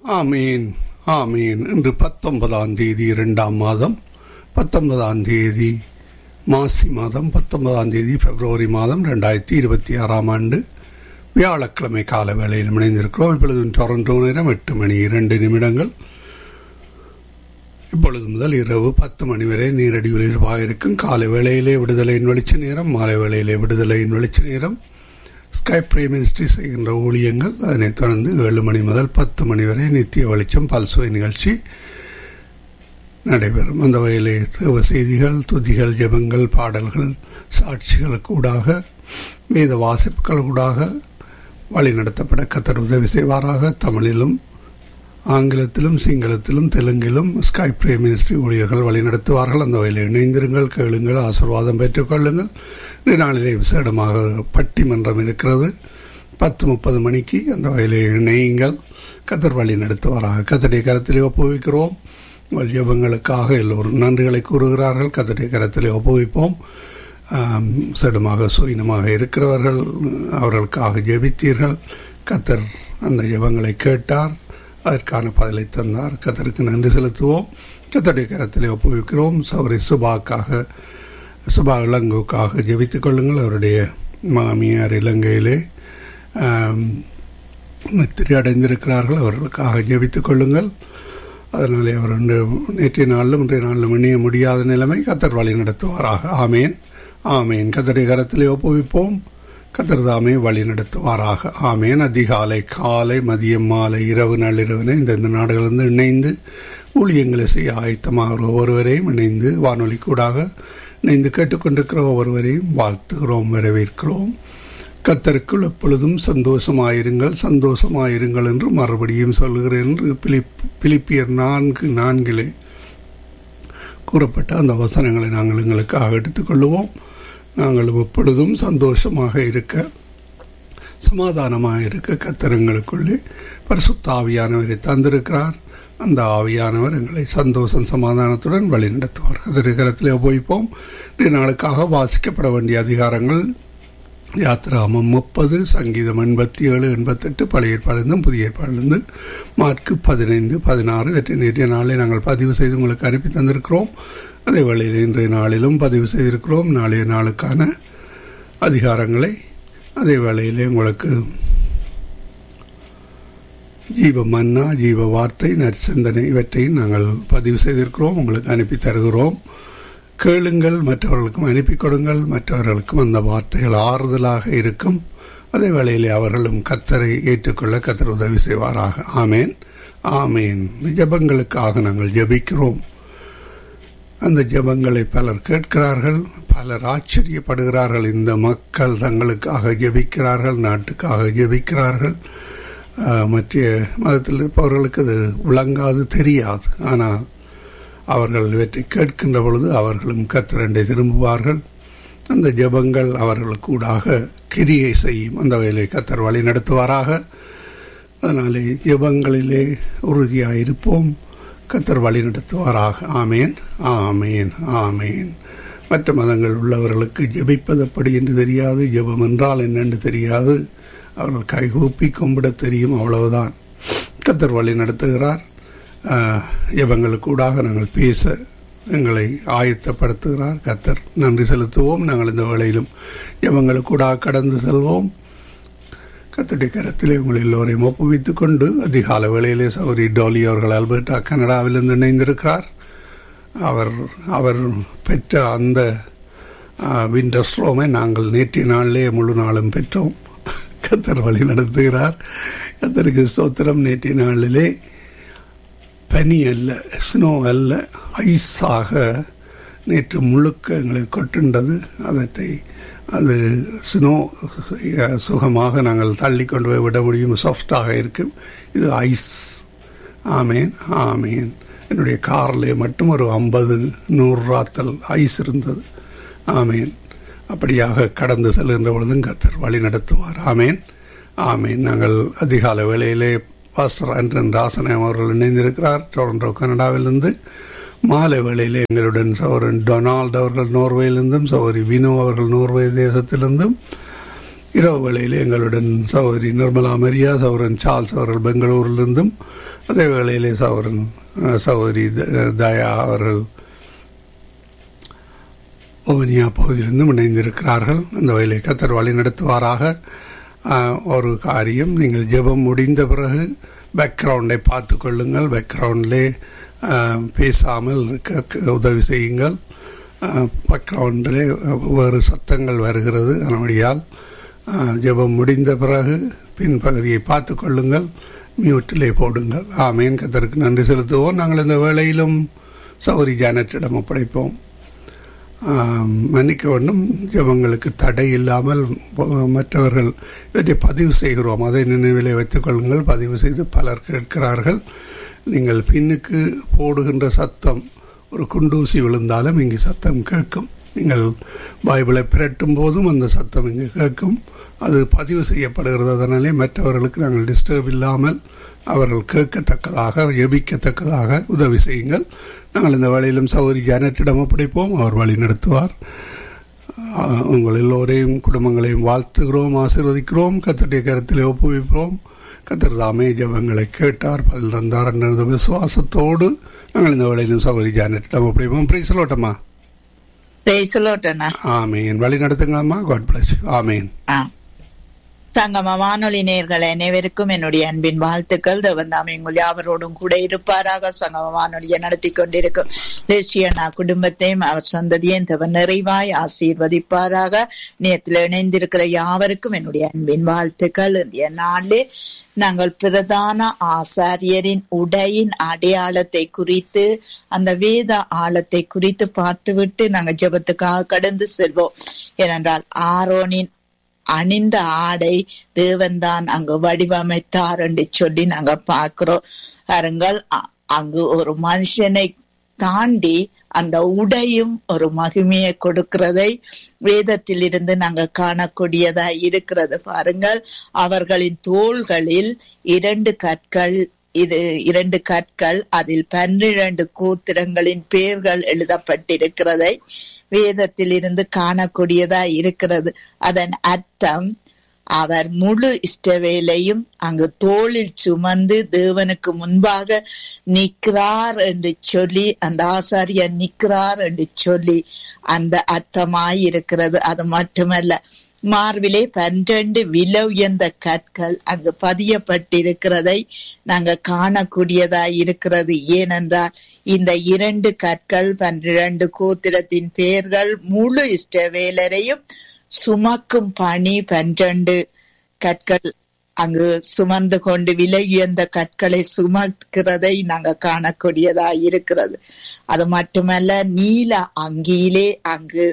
ஆமீன் ஆமீன் இன்று பத்தொன்பதாம் தேதி இரண்டாம் மாதம் பத்தொன்பதாம் தேதி மாசி மாதம் பத்தொன்பதாம் தேதி பிப்ரவரி மாதம் ரெண்டாயிரத்தி இருபத்தி ஆறாம் ஆண்டு வியாழக்கிழமை கால வேளையில் இணைந்திருக்கிறோம் இப்பொழுது டொரண்டோ நேரம் எட்டு மணி இரண்டு நிமிடங்கள் இப்பொழுது முதல் இரவு பத்து மணி வரை நேரடி ஒலிபரப்பாக இருக்கும் காலை வேளையிலே விடுதலையின் வெளிச்ச நேரம் மாலை வேளையிலே விடுதலையின் வெளிச்ச நேரம் ஸ்கை பிரே மினிஸ்ட்ரி செய்கின்ற ஊழியங்கள் அதனைத் தொடர்ந்து ஏழு மணி முதல் பத்து மணி வரை நித்திய வெளிச்சம் பல்சுவை நிகழ்ச்சி நடைபெறும் அந்த வகையிலே தேவ செய்திகள் துதிகள் ஜெபங்கள் பாடல்கள் சாட்சிகளுக்கு ஊடாக வேத வாசிப்புகள் ஊடாக வழிநடத்தப்பட கத்தர் உதவி செய்வாராக தமிழிலும் ஆங்கிலத்திலும் சிங்களத்திலும் தெலுங்கிலும் ஸ்கை பிரே மினிஸ்ட்ரி ஊழியர்கள் வழிநடத்துவார்கள் அந்த வகையில் இணைந்திருங்கள் கேளுங்கள் ஆசீர்வாதம் பெற்றுக்கொள்ளுங்கள் இந்த நாளிலே விசேடமாக பட்டிமன்றம் இருக்கிறது பத்து முப்பது மணிக்கு அந்த வகையில் இணையுங்கள் கத்தர் வழி நடத்துவாராக கத்தடைய கரத்திலே ஒப்புவிக்கிறோம் உங்கள் ஜெபங்களுக்காக எல்லோரும் நன்றிகளை கூறுகிறார்கள் கத்தடைய கரத்திலே ஒப்புவிப்போம் சிடமாக சுயினமாக இருக்கிறவர்கள் அவர்களுக்காக ஜெபித்தீர்கள் கத்தர் அந்த ஜெபங்களை கேட்டார் அதற்கான பதிலை தந்தார் கத்தருக்கு நன்றி செலுத்துவோம் கத்தடைய கரத்திலே ஒப்புவிக்கிறோம் சௌரி சுபாக்காக சுபா இளங்கோக்காக ஜெபித்துக் கொள்ளுங்கள் அவருடைய மாமியார் இலங்கையிலே நித்திரி அடைந்திருக்கிறார்கள் அவர்களுக்காக ஜெபித்துக் கொள்ளுங்கள் அதனாலே அவர் நேற்றைய நாளிலும் இன்றைய நாளிலும் இணைய முடியாத நிலைமை கத்தர் வழி நடத்துவாராக ஆமேன் ஆமேன் கத்தருடைய கரத்திலே ஒப்புவிப்போம் கத்தர்தாமே வழி நடத்துவாராக ஆமேன் அதிகாலை காலை மதியம் மாலை இரவு நள்ளிரவினை இந்த நாடுகளிலிருந்து இணைந்து ஊழியங்களை செய்ய ஆயத்தமாக ஒவ்வொருவரையும் இணைந்து வானொலி கூடாக இணைந்து கேட்டுக்கொண்டிருக்கிற ஒவ்வொருவரையும் வாழ்த்துகிறோம் வரவேற்கிறோம் கத்தருக்குள் எப்பொழுதும் சந்தோஷமாயிருங்கள் சந்தோஷமாயிருங்கள் என்று மறுபடியும் சொல்கிறேன் என்று பிலிப் பிலிப்பியர் நான்கு நான்கிலே கூறப்பட்ட அந்த வசனங்களை நாங்கள் எங்களுக்காக எடுத்துக்கொள்ளுவோம் நாங்கள் எப்பொழுதும் சந்தோஷமாக இருக்க சமாதானமாக இருக்க கத்தரங்களுக்குள்ளே பரிசுத்தாவியானவரை தந்திருக்கிறார் அந்த ஆவியானவர் எங்களை சந்தோஷம் சமாதானத்துடன் வழிநடத்துவார் கதிரகரத்தில் உபயோகிப்போம் இன்றைய நாளுக்காக வாசிக்கப்பட வேண்டிய அதிகாரங்கள் யாத்திராமம் முப்பது சங்கீதம் எண்பத்தி ஏழு எண்பத்தெட்டு பழைய ஏற்பாடிலிருந்தும் புதிய ஏற்பாடிலிருந்து மார்க்கு பதினைந்து பதினாறு வெற்றி நேற்றைய நாளை நாங்கள் பதிவு செய்து உங்களுக்கு அனுப்பி தந்திருக்கிறோம் அதே வேளையில் இன்றைய நாளிலும் பதிவு செய்திருக்கிறோம் நாளைய நாளுக்கான அதிகாரங்களை அதே வேளையிலே உங்களுக்கு ஜீவ மன்னா ஜீவ வார்த்தை நற்சிந்தனை இவற்றையும் நாங்கள் பதிவு செய்திருக்கிறோம் உங்களுக்கு அனுப்பி தருகிறோம் கேளுங்கள் மற்றவர்களுக்கும் அனுப்பி கொடுங்கள் மற்றவர்களுக்கும் அந்த வார்த்தைகள் ஆறுதலாக இருக்கும் அதே வேளையிலே அவர்களும் கத்தரை ஏற்றுக்கொள்ள கத்தர் உதவி செய்வாராக ஆமேன் ஆமேன் ஜபங்களுக்காக நாங்கள் ஜபிக்கிறோம் அந்த ஜபங்களை பலர் கேட்கிறார்கள் பலர் ஆச்சரியப்படுகிறார்கள் இந்த மக்கள் தங்களுக்காக ஜபிக்கிறார்கள் நாட்டுக்காக ஜபிக்கிறார்கள் மற்ற மதத்தில் இருப்பவர்களுக்கு அது விளங்காது தெரியாது ஆனால் அவர்கள் இவற்றை கேட்கின்ற பொழுது அவர்களும் கத்திரண்டை திரும்புவார்கள் அந்த ஜபங்கள் அவர்களுக்கு கூடாக கிரியை செய்யும் அந்த வகையிலே கத்தர் வழி நடத்துவாராக அதனாலே ஜபங்களிலே உறுதியாக இருப்போம் கத்தர் வழி நடத்துவாராக ஆமேன் ஆமேன் ஆமேன் மற்ற மதங்கள் உள்ளவர்களுக்கு ஜபிப்பது எப்படி என்று தெரியாது ஜபம் என்றால் என்னென்று தெரியாது அவர்கள் கைகூப்பி கும்பிட தெரியும் அவ்வளவுதான் கத்தர் வழி நடத்துகிறார் ஜபங்களுக்கூடாக நாங்கள் பேச எங்களை ஆயத்தப்படுத்துகிறார் கத்தர் நன்றி செலுத்துவோம் நாங்கள் இந்த வேளையிலும் ஜபங்களுக்கூடாக கடந்து செல்வோம் கத்தடி கரத்திலே உங்கள் எல்லோரையும் ஒப்புவித்துக் கொண்டு அதிகால வேளையிலே சௌரி டோலி அவர்கள் அல்பர்டா கனடாவிலிருந்து இணைந்திருக்கிறார் அவர் அவர் பெற்ற அந்த விண்டர்ஸ்ட்ரோமை நாங்கள் நேற்றைய நாளிலே முழு நாளும் பெற்றோம் கத்தர் வழி நடத்துகிறார் கத்தருக்கு சோத்திரம் நேற்றைய நாளிலே பனி அல்ல ஸ்னோ அல்ல ஐஸாக நேற்று முழுக்க எங்களுக்கு கொட்டுண்டது அதத்தை அது ஸ்னோ சுகமாக நாங்கள் தள்ளி கொண்டு போய் விட முடியும் சாஃப்டாக இருக்கும் இது ஐஸ் ஆமேன் ஆமேன் என்னுடைய காரில் மட்டும் ஒரு ஐம்பது நூறு ராத்தல் ஐஸ் இருந்தது ஆமேன் அப்படியாக கடந்து செல்கின்ற பொழுதும் கத்தர் வழி நடத்துவார் ஆமேன் ஆமேன் நாங்கள் அதிகால வேளையிலே பாஸ்டர் அன்றன் ராசனம் அவர்கள் இணைந்திருக்கிறார் டொரண்டோ கனடாவிலிருந்து மாலை வேளையிலே எங்களுடன் சௌரன் டொனால்டு அவர்கள் நோர்வேயிலிருந்தும் சௌரி வினு அவர்கள் நோர்வே தேசத்திலிருந்தும் இரவு வேளையில் எங்களுடன் சகோதரி நிர்மலா மரியா சௌரன் சார்ல்ஸ் அவர்கள் பெங்களூரிலிருந்தும் அதே வேளையிலே சௌரன் அஹ், சகோதரி த- தயா அவர்கள் ஓவனியா பகுதியிலிருந்தும் இணைந்திருக்கிறார்கள் அந்த வயலை கத்தர் வழி நடத்துவாராக ஆஹ், ஒரு காரியம் நீங்கள் ஜெபம் முடிந்த பிறகு பேக்ரவுண்டை பார்த்து கொள்ளுங்கள் பேக்ரவுண்டிலே பேசாமல் இருக்க க- உதவி செய்யுங்கள் பேக்ரவுண்டிலே வேறு சத்தங்கள் வருகிறது அதனுடையால் ஜெபம் முடிந்த பிறகு பின்பகுதியை பார்த்து கொள்ளுங்கள் மியூட்டிலே போடுங்கள் ஆமேன் கத்தருக்கு நன்றி செலுத்துவோம் நாங்கள் இந்த வேளையிலும் சௌரி ஜானட்டிடம் ஒப்படைப்போம் ஆம், மன்னிக்க வேண்டும் ஜெபங்களுக்கு தடை இல்லாமல் ப- மற்றவர்கள் இவற்றை பதிவு செய்கிறோம் அதை நினைவிலே வைத்துக் கொள்ளுங்கள் பதிவு செய்து பலர் கேட்கிறார்கள் நீங்கள் பின்னுக்கு போடுகின்ற சத்தம் ஒரு குண்டூசி விழுந்தாலும் இங்கு சத்தம் கேட்கும் நீங்கள் பைபிளை பிரட்டும் போதும் அந்த சத்தம் இங்கு கேட்கும் அது பதிவு செய்யப்படுகிறது அதனாலே மற்றவர்களுக்கு நாங்கள் டிஸ்டர்ப் இல்லாமல் அவர்கள் கேட்கத்தக்கதாக ஜெபிக்கத்தக்கதாக உதவி செய்யுங்கள் நாங்கள் இந்த வேளையிலும் சௌரி ஜானட்டிடம் ஒப்படைப்போம் அவர் வழி நடத்துவார் ஆஹ், உங்கள் எல்லோரையும் குடும்பங்களையும் வாழ்த்துகிறோம் ஆசீர்வதிக்கிறோம் கத்தருடைய கருத்திலே ஒப்புவிப்போம் கத்தர் தாமே ஜெபங்களை கேட்டார் பதில் தந்தார் என்ற விசுவாசத்தோடு நாங்கள் இந்த வேளையிலும் சௌரி ஜானட்டிடம் ஒப்படைப்போம் பிரைசலோட்டமா பேசலோட்டண்ணா ஆமீன் வழி நடத்துங்களம்மா காட் பிளஸ் ஆமீன் ஆ சங்கம வானொலி நேயர்கள் அனைவருக்கும் என்னுடைய அன்பின் வாழ்த்துக்கள் தேவன் தாமே உங்கள் யாவரோடும் கூட இருப்பாராக சங்கம வானொலியை நடத்தி கொண்டிருக்கும் தேசியண்ணா குடும்பத்தையும் அவர் சந்ததியையும் தேவன் நிறைவாய் ஆசீர்வதிப்பாராக நேரத்தில் இணைந்திருக்கிற யாவருக்கும் என்னுடைய அன்பின் வாழ்த்துக்கள் இன்றைய நாளிலே நாங்கள் பிரதான ஆசாரியரின் உடையின் அடையாளத்தை குறித்து அந்த வேத ஆழத்தை குறித்து பார்த்துவிட்டு நாங்கள் ஜெபத்துக்காக கடந்து செல்வோம் ஏனென்றால் ஆரோனின் அணிந்த ஆடை தேவன்தான் அங்கு வடிவமைத்தார் என்று சொல்லி நாங்க பார்க்கிறோம் பாருங்கள் அ- அங்கு ஒரு மனுஷனை தாண்டி அந்த உடையும் ஒரு மகிமையை கொடுக்கிறதை வேதத்தில் இருந்து நாங்க காணக்கூடியதா இருக்கிறது பாருங்கள் அவர்களின் தோள்களில் இரண்டு கற்கள் இது இரண்டு கற்கள் அதில் பன்னிரண்டு கூத்திரங்களின் பெயர்கள் எழுதப்பட்டிருக்கிறதை வேதத்தில் இருந்து காணக்கூடியதா இருக்கிறது அதன் அர்த்தம் அவர் முழு இஷ்டவேலையும் அங்கு தோளில் சுமந்து தேவனுக்கு முன்பாக நிற்கிறார் என்று சொல்லி அந்த ஆசாரியர் நிற்கிறார் என்று சொல்லி அந்த அர்த்தமாய் இருக்கிறது அது மட்டுமல்ல மார்பிலே பன்னிரண்டு விலை உயர்ந்த கற்கள் அங்கு பதியப்பட்டிருக்கிறதை நாங்க காணக்கூடியதா இருக்கிறது ஏனென்றால் இந்த இரண்டு கற்கள் பன்னிரண்டு கோத்திரத்தின் பெயர்கள் முழு இஷ்டவேலரையும் சுமக்கும் பணி பன்னிரண்டு கற்கள் அங்கு சுமந்து கொண்டு விலை உயர்ந்த கற்களை சுமக்கிறதை நாங்க காணக்கூடியதா இருக்கிறது அது மட்டுமல்ல நீல அங்கியிலே அங்கு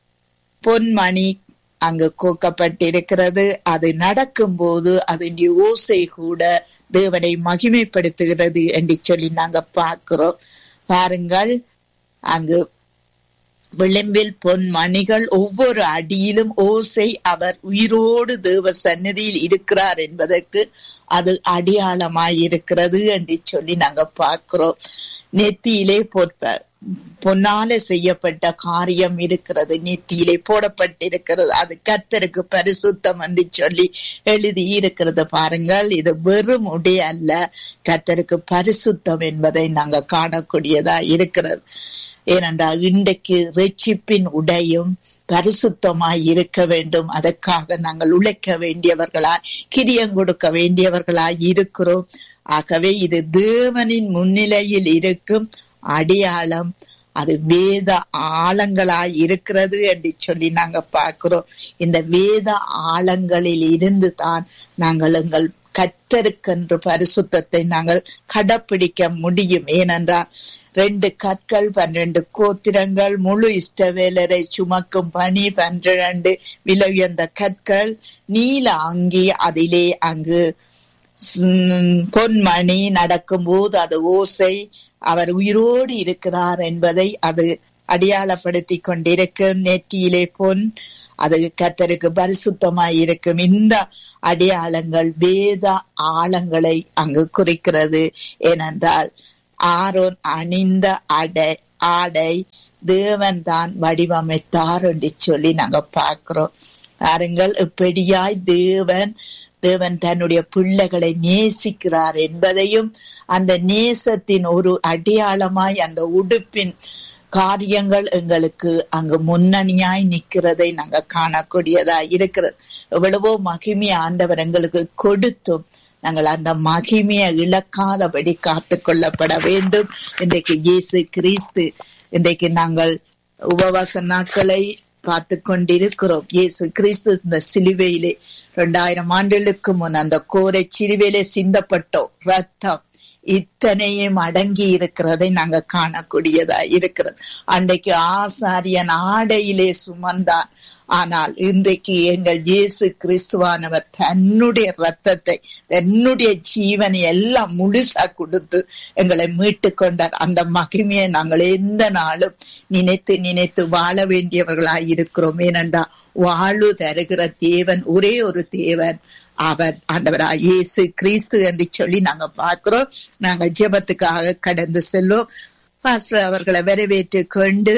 பொன்மணி அங்கு கோக்கப்பட்டிருக்கிறது அது நடக்கும்போது அதன் ஓசை கூட தேவனை மகிமைப்படுத்துகிறது என்று சொல்லி நாங்க பார்க்கிறோம் பாருங்கள் அங்கு விளிம்பில் பொன் மணிகள் ஒவ்வொரு அடியிலும் ஓசை அவர் உயிரோடு தேவ சந்நிதியில் இருக்கிறார் என்பதற்கு அது அடையாளமாய் இருக்கிறது என்று சொல்லி நாங்க பார்க்கிறோம் நெத்தியிலே பொற்ப பொன்னால செய்யப்பட்ட காரியம் இருக்கிறது நெத்தியிலே போடப்பட்டிருக்கிறது அது கத்தருக்கு பரிசுத்தம் என்று சொல்லி எழுதி இருக்கிறது பாருங்கள் இது வெறும் உடை அல்ல கத்தருக்கு பரிசுத்தம் என்பதை நாங்க காணக்கூடியதா இருக்கிறது ஏனென்றால் இன்றைக்கு ரட்சிப்பின் உடையும் பரிசுத்தமாய் இருக்க வேண்டும் அதற்காக நாங்கள் உழைக்க வேண்டியவர்களாய் கிரியம் கொடுக்க வேண்டியவர்களாய் இருக்கிறோம் ஆகவே இது தேவனின் முன்னிலையில் இருக்கும் அடையாளம் அது வேத ஆழங்களாய் இருக்கிறது என்று சொல்லி நாங்க பார்க்கிறோம் இந்த வேத ஆழங்களில் இருந்து தான் நாங்கள் எங்கள் கத்தருக்கென்று பரிசுத்தத்தை நாங்கள் கடைப்பிடிக்க முடியும் ஏனென்றால் ரெண்டு கற்கள் பன்னிரண்டு கோத்திரங்கள் முழு இஷ்டவேலரை சுமக்கும் பணி பன்னிரண்டு விலை உயர்ந்த கற்கள் நீல அங்கி அதிலே அங்கு ஸ்- பொன்மணி நடக்கும்போது அது ஓசை அவர் உயிரோடு இருக்கிறார் என்பதை அது அடையாளப்படுத்தி கொண்டிருக்கும் நெற்றியிலே பொன் அது கத்தருக்கு பரிசுத்தமாய் இருக்கும் இந்த அடையாளங்கள் வேத ஆழங்களை அங்கு குறிக்கிறது ஏனென்றால் ஆரோன் அணிந்த அடை ஆடை தேவன் தான் வடிவமைத்தார் என்று சொல்லி நாங்க பார்க்கிறோம் பாருங்கள் எப்படியாய் தேவன் தேவன் தன்னுடைய பிள்ளைகளை நேசிக்கிறார் என்பதையும் அந்த நேசத்தின் ஒரு அடையாளமாய் அந்த உடுப்பின் காரியங்கள் எங்களுக்கு அங்கு முன்னணியாய் நிற்கிறதை நாங்க காணக்கூடியதா இருக்கிறது எவ்வளவோ மகிமை ஆண்டவர் எங்களுக்கு கொடுத்தும் நாங்கள் அந்த மகிமையை இழக்காதபடி காத்து கொள்ளப்பட வேண்டும் இன்றைக்கு இயேசு கிறிஸ்து இன்றைக்கு நாங்கள் உபவாச நாட்களை பார்த்து கொண்டிருக்கிறோம் இயேசு கிறிஸ்து இந்த சிலுவையிலே இரண்டாயிரம் ஆண்டுகளுக்கு முன் அந்த கோரை சிலுவையிலே சிந்தப்பட்டோம் ரத்தம் இத்தனையும் அடங்கி இருக்கிறதை நாங்க காணக்கூடியதா இருக்கிறது அன்றைக்கு ஆசாரியன் ஆடையிலே சுமந்தார் ஆனால் இன்றைக்கு எங்கள் இயேசு கிறிஸ்துவானவர் தன்னுடைய ரத்தத்தை தன்னுடைய ஜீவனை எல்லாம் முழுசா கொடுத்து எங்களை மீட்டு கொண்டார் அந்த மகிமையை நாங்கள் எந்த நாளும் நினைத்து நினைத்து வாழ வேண்டியவர்களாய் இருக்கிறோம் ஏனென்றா வாழ்வு தருகிற தேவன் ஒரே ஒரு தேவன் அவர் ஆண்டவரா இயேசு கிறிஸ்து என்று சொல்லி நாங்க பார்க்கிறோம் நாங்கள் ஜெபத்துக்காக கடந்து செல்வோம் பாஸ்டர் அவர்களை வரவேற்று கொண்டு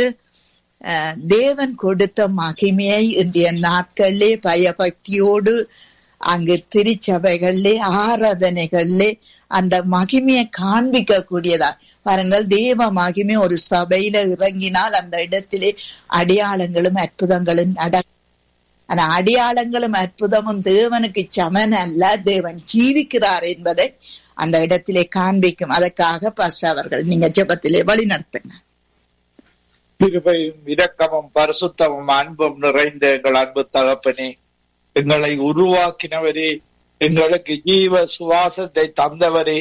தேவன் கொடுத்த மகிமையை இன்றைய நாட்களிலே பயபக்தியோடு அங்கு திருச்சபைகளிலே ஆராதனைகளிலே அந்த மகிமையை காண்பிக்க கூடியதா பாருங்கள் தேவ மகிமை ஒரு சபையில இறங்கினால் அந்த இடத்திலே அடையாளங்களும் அற்புதங்களும் நட அந்த அடையாளங்களும் அற்புதமும் தேவனுக்கு சமன் அல்ல தேவன் ஜீவிக்கிறார் என்பதை அந்த இடத்திலே காண்பிக்கும் அதற்காக பாஸ்டர் அவர்கள் நீங்க ஜெபத்திலே வழி நடத்துங்க கிருபையும் இரக்கமும் பரிசுத்தமும் அன்பும் நிறைந்த எங்கள் அன்பு தகப்பனே எங்களை உருவாக்கினவரே எங்களுக்கு ஜீவ சுவாசத்தை தந்தவரே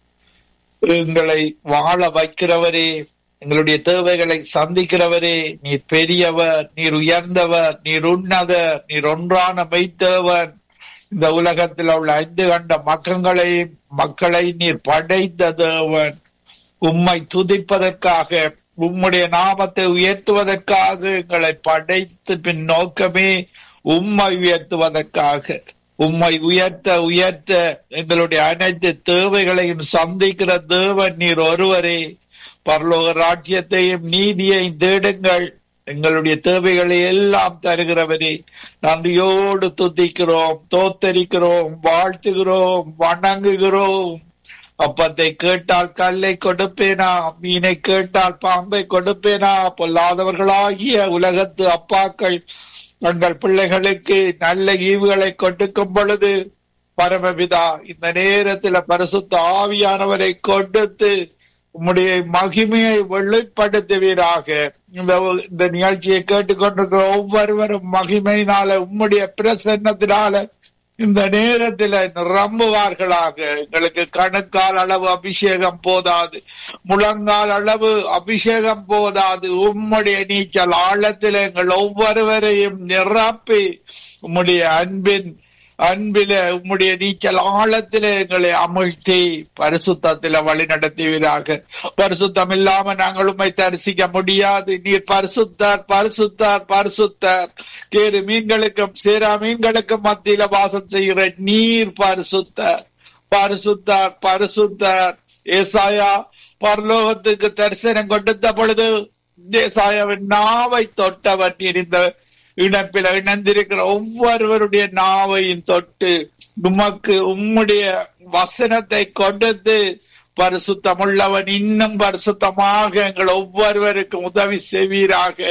எங்களை வாழ வைக்கிறவரே எங்களுடைய தேவைகளை சந்திக்கிறவரே நீர் பெரியவர் நீர் உயர்ந்தவர் நீர் உன்னதர் நீர் ஒன்றான மெய்த்தேவன் இந்த உலகத்தில் உள்ள ஐந்து கண்ட மக்கங்களை மக்களை நீர் படைத்த தேவன் உம்மை துதிப்பதற்காக உம்முடைய நாமத்தை உயர்த்துவதற்காக எங்களை படைத்து பின் நோக்கமே உம்மை உயர்த்துவதற்காக உம்மை உயர்த்த உயர்த்த எங்களுடைய அனைத்து தேவைகளையும் சந்திக்கிற தேவன் நீர் ஒருவரே பரலோக ராஜ்யத்தையும் நீதியையும் தேடுங்கள் எங்களுடைய தேவைகளை எல்லாம் தருகிறவரே நன்றியோடு துதிக்கிறோம் தோத்தரிக்கிறோம் வாழ்த்துகிறோம் வணங்குகிறோம் அப்பத்தை கேட்டால் கல்லை கொடுப்பேனா மீனை கேட்டால் பாம்பை கொடுப்பேனா பொல்லாதவர்களாகிய உலகத்து அப்பாக்கள் தங்கள் பிள்ளைகளுக்கு நல்ல ஈவுகளை கொடுக்கும் பொழுது பரமபிதா இந்த நேரத்துல பரிசுத்த ஆவியானவரை கொடுத்து உம்முடைய மகிமையை வெளிப்படுத்துவீராக இந்த இந்த நிகழ்ச்சியை கேட்டுக்கொண்டிருக்கிற ஒவ்வொருவரும் மகிமையினால உம்முடைய பிரசன்னத்தினால இந்த நேரத்துல நிரம்புவார்களாக எங்களுக்கு கணுக்கால் அளவு அபிஷேகம் போதாது முழங்கால் அளவு அபிஷேகம் போதாது உம்முடைய நீச்சல் ஆழத்தில் எங்கள் ஒவ்வொருவரையும் நிரப்பி உம்முடைய அன்பின் அன்பில உம்முடைய நீச்சல் ஆழத்தில எங்களை அமிழ்த்தி பரிசுத்தத்தில வழி நடத்துவீராக பரிசுத்தம் இல்லாம நாங்கள் உண்மை தரிசிக்க முடியாது நீர் பரிசுத்தார் பரிசுத்தார் பரிசுத்தார் கேறு மீன்களுக்கும் சேரா மீன்களுக்கும் மத்தியில வாசம் செய்கிற நீர் பரிசுத்தார் பரிசுத்தார் பரிசுத்தார் ஏசாயா பரலோகத்துக்கு தரிசனம் கொடுத்த பொழுது ஏசாயாவின் நாவை தொட்டவர் நீர் இந்த இணைப்பில் இணைந்திருக்கிற ஒவ்வொருவருடைய நாவையும் தொட்டு உமக்கு உம்முடைய வசனத்தை கொடுத்து பரிசுத்தமுள்ளவன் இன்னும் பரிசுத்தமாக எங்கள் ஒவ்வொருவருக்கும் உதவி செய்வீராக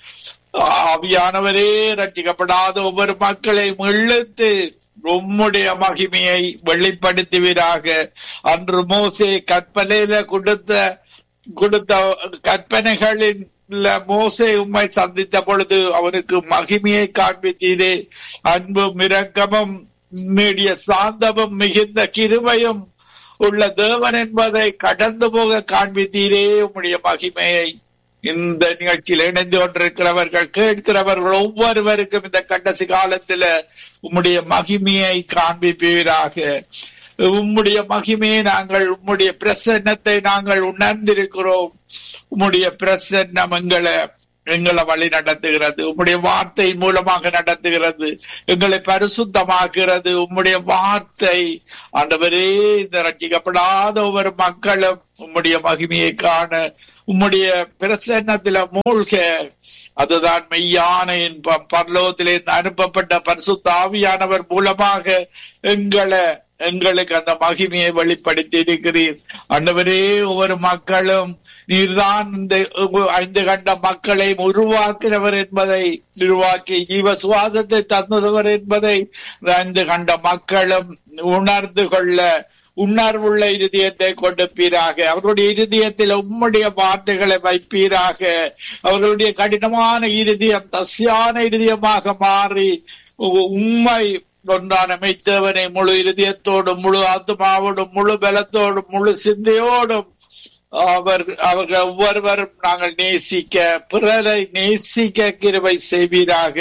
ஆவியானவரே ரட்சிக்கப்படாத ஒவ்வொரு மக்களையும் இழுத்து உம்முடைய மகிமையை வெளிப்படுத்துவீராக அன்று மோசே கற்பனையில கொடுத்த கொடுத்த கற்பனைகளின் மோசை உம்மை சந்தித்த பொழுது அவனுக்கு மகிமையை காண்பித்தீரே அன்பும் இரக்கமும் மீடிய சாந்தமும் மிகுந்த கிருமையும் உள்ள தேவன் என்பதை கடந்து போக காண்பித்தீரே உம்முடைய மகிமையை இந்த நிகழ்ச்சியில் இணைந்து கொண்டிருக்கிறவர்கள் கேட்கிறவர்கள் ஒவ்வொருவருக்கும் இந்த கடைசி காலத்துல உம்முடைய மகிமையை காண்பிப்பீராக உம்முடைய மகிமையை நாங்கள் உம்முடைய பிரசன்னத்தை நாங்கள் உணர்ந்திருக்கிறோம் உம்முடைய பிரசன்னம் எங்களை எங்களை வழி நடத்துகிறது உம்முடைய வார்த்தை மூலமாக நடத்துகிறது எங்களை பரிசுத்தமாக்குகிறது உம்முடைய வார்த்தை ஆண்டவரே இந்த ரட்சிக்கப்படாத ஒவ்வொரு மக்களும் உம்முடைய மகிமையை காண உம்முடைய பிரசன்னத்தில மூழ்க அதுதான் மெய்யான இன்பம் பரலோகத்திலே அனுப்பப்பட்ட பரிசுத்த ஆவியானவர் மூலமாக எங்களை எங்களுக்கு அந்த மகிமையை வெளிப்படுத்தி இருக்கிறீர் ஆண்டவரே ஒவ்வொரு மக்களும் நீர்தான் இந்த ஐந்து கண்ட மக்களை உருவாக்கினவர் என்பதை உருவாக்கி ஜீவ சுவாசத்தை தந்தவர் என்பதை ஐந்து கண்ட மக்களும் உணர்ந்து கொள்ள உணர்வுள்ள இருதயத்தை கொடுப்பீராக அவர்களுடைய இருதயத்தில் உம்முடைய வார்த்தைகளை வைப்பீராக அவர்களுடைய கடினமான இருதயம் தசியான இருதயமாக மாறி உண்மை ஒன்றான மெய்த்தவனை முழு இருதயத்தோடும் முழு ஆத்மாவோடும் முழு பலத்தோடும் முழு சிந்தையோடும் அவர் அவர்கள் ஒவ்வொருவரும் நாங்கள் நேசிக்க பிறரை நேசிக்க கிருவை செய்வீராக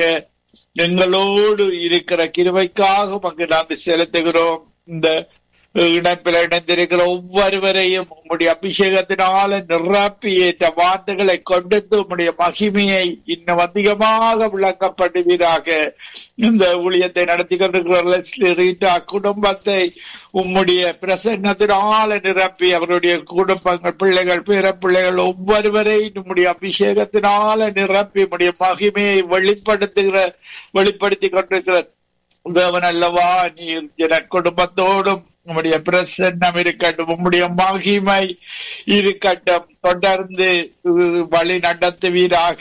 எங்களோடு இருக்கிற கிருவைக்காக அங்கு நாம் செலுத்துகிறோம் இந்த இணைப்பில் இணைந்திருக்கிற ஒவ்வொருவரையும் உம்முடைய அபிஷேகத்தினால நிரப்பி ஏற்ற வார்த்தைகளை கொடுத்து உம்முடைய மகிமையை இன்னும் அதிகமாக விளக்கப்படுவீராக இந்த ஊழியத்தை நடத்தி கொண்டிருக்கிற ரீட்டா குடும்பத்தை உம்முடைய பிரசன்னத்தினால நிரப்பி அவருடைய குடும்பங்கள் பிள்ளைகள் பிற பிள்ளைகள் ஒவ்வொருவரையும் உம்முடைய அபிஷேகத்தினால நிரப்பி உம்முடைய மகிமையை வெளிப்படுத்துகிற வெளிப்படுத்தி கொண்டிருக்கிற தேவன் அல்லவா நீர் என் குடும்பத்தோடும் உம்முடைய பிரசன்னம் இருக்கட்டும் உம்முடைய மகிமை இருக்கட்டும் தொடர்ந்து வழி நடத்துவீராக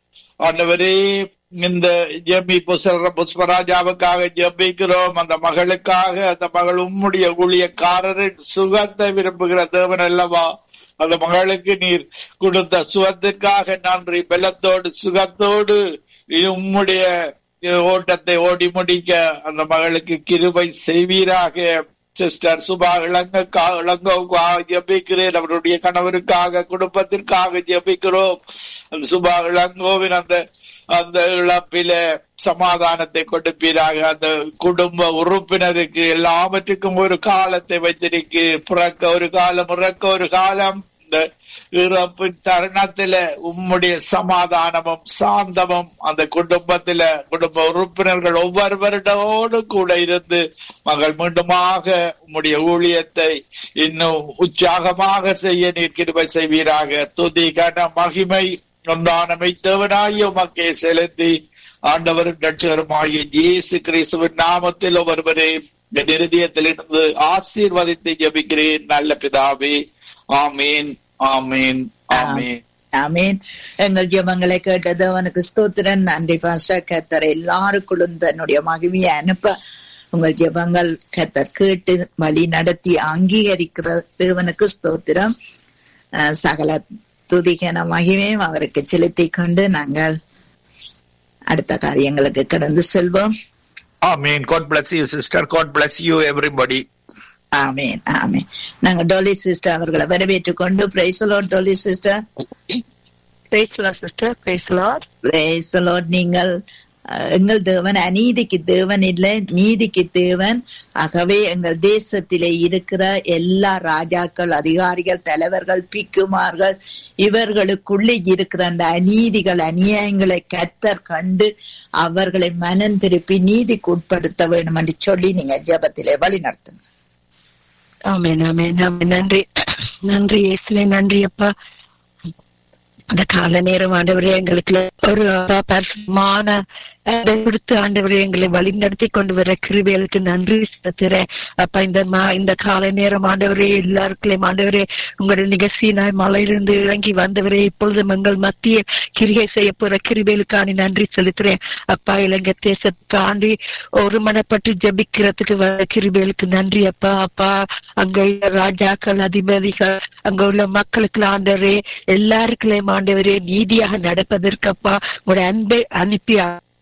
ஆண்டவரே இந்த ஜெபி புஷ்ப புஷ்பராஜாவுக்காக ஜெபிக்கிறோம் அந்த மகளுக்காக அந்த மகள் உம்முடைய ஊழியக்காரரின் சுகத்தை விரும்புகிற தேவன் அல்லவா அந்த மகளுக்கு நீர் கொடுத்த சுகத்திற்காக நன்றி பலத்தோடு சுகத்தோடு உம்முடைய ஓட்டத்தை ஓடி முடிக்க அந்த மகளுக்கு கிருபை செய்வீராக சிஸ்டர் சுபா இளங்கக்கா இளங்கோவுக்காக ஜபிக்கிறேன் அவருடைய கணவருக்காக குடும்பத்திற்காக ஜபிக்கிறோம் அந்த சுபா இளங்கோவின் அந்த அந்த இழப்பில சமாதானத்தை கொடுப்பீராக அந்த குடும்ப உறுப்பினருக்கு எல்லாவற்றுக்கும் ஒரு காலத்தை வைத்திருக்கு பிறக்க ஒரு காலம் இறக்க ஒரு காலம் இந்த இறப்பின் தருணத்துல உம்முடைய சமாதானமும் சாந்தமும் அந்த குடும்பத்துல குடும்ப உறுப்பினர்கள் ஒவ்வொருவரோடு கூட இருந்து மகள் மீண்டுமாக உம்முடைய ஊழியத்தை இன்னும் உற்சாகமாக செய்ய நீர் கிருபை செய்வீராக துதி கன மகிமை ஒன்றான மெய்த்தவனாய் உமக்கே செலுத்தி ஆண்டவரும் ரட்சகருமாகிய இயேசு கிறிஸ்துவின் நாமத்தில் ஒருவரையும் என் இருதயத்தில் இருந்து ஆசீர்வதித்து ஜபிக்கிறேன் நல்ல பிதாவே ஆமீன் ஆமீன் ஆமீன் ஆமீன் எங்கள் ஜெபங்களை கேட்டது அவனுக்கு ஸ்தோத்திரன் நன்றி பாஷா கத்தர் எல்லாருக்குள்ளும் தன்னுடைய மகிமையை அனுப்ப உங்கள் ஜெபங்கள் கத்தர் கேட்டு வழி நடத்தி அங்கீகரிக்கிற தேவனுக்கு ஸ்தோத்திரம் சகல துதிகன மகிமையும் அவருக்கு செலுத்தி கொண்டு நாங்கள் அடுத்த காரியங்களுக்கு கடந்து செல்வோம் ஆமீன் God bless you sister God bless you everybody ஆமீன் ஆமீன் நாங்க டோலி சிஸ்டர் அவர்களை வரவேற்றுக் கொண்டு பிரைசலோட் டோலி சிஸ்டர் சிஸ்டர் பிரைஸ்லாட் பிரைசலோட் நீங்கள் எங்கள் தேவன் அநீதிக்கு தேவன் இல்லை நீதிக்கு தேவன் ஆகவே எங்கள் தேசத்திலே இருக்கிற எல்லா ராஜாக்கள் அதிகாரிகள் தலைவர்கள் பிக்குமார்கள் இவர்களுக்குள்ளே இருக்கிற அந்த அநீதிகள் அநியாயங்களை கத்தர் கண்டு அவர்களை மனம் திருப்பி நீதிக்கு உட்படுத்த வேண்டும் என்று சொல்லி நீங்க ஜபத்திலே வழி நடத்துங்க ஆமேன் ஆமேன் ஆமேன் நன்றி நன்றி இயேசுவே நன்றி அப்பா அந்த கால நேரம் ஆண்டவரே எங்களுக்கு ஒரு பரிசுமான கொடுத்து ஆண்டவரே எங்களை வழி நடத்தி கொண்டு வர கிருபிகளுக்கு நன்றி செலுத்துறேன் அப்ப இந்த இந்த காலை நேரம் ஆண்டவரே எல்லாருக்குள்ளேயும் ஆண்டவரே உங்களுடைய நிகழ்ச்சியினாய் மலையிலிருந்து இறங்கி வந்தவரே இப்பொழுதும் எங்கள் மத்திய கிரிகை செய்ய போற கிருபிகளுக்கான நன்றி செலுத்துறேன் அப்பா இலங்கை தேசத்தை ஆண்டி ஒரு மனப்பட்டு ஜபிக்கிறதுக்கு வர கிருபிகளுக்கு நன்றி அப்பா அப்பா அங்க உள்ள ராஜாக்கள் அதிபதிகள் அங்க உள்ள மக்களுக்கு ஆண்டவரே எல்லாருக்குள்ளேயும் ஆண்டவரே நீதியாக நடப்பதற்கு அப்பா உங்களுடைய அன்பை அனுப்பி